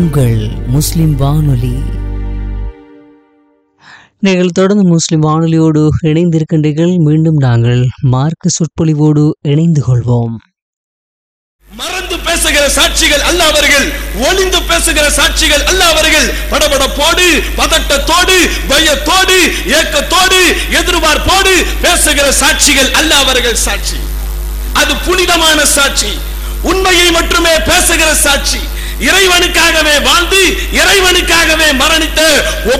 உங்கள் முஸ்லிம் வானொலி நீங்கள் தொடர்ந்து முஸ்லிம் வானொலியோடு இணைந்திருக்கின்றீர்கள் மீண்டும் நாங்கள் மார்க்க சொற்பொழிவோடு இணைந்து கொள்வோம் மறந்து பேசுகிற சாட்சிகள் அல்ல அவர்கள் ஒளிந்து பேசுகிற சாட்சிகள் அல்ல அவர்கள் படபடப்போடு பதட்டத்தோடு பயத்தோடு ஏக்கத்தோடு எதிர்பார்ப்போடு பேசுகிற சாட்சிகள் அல்ல அவர்கள் சாட்சி அது புனிதமான சாட்சி உண்மையை மட்டுமே பேசுகிற சாட்சி இறைவனுக்காகவே வாழ்ந்து இறைவனுக்காகவே மரணித்த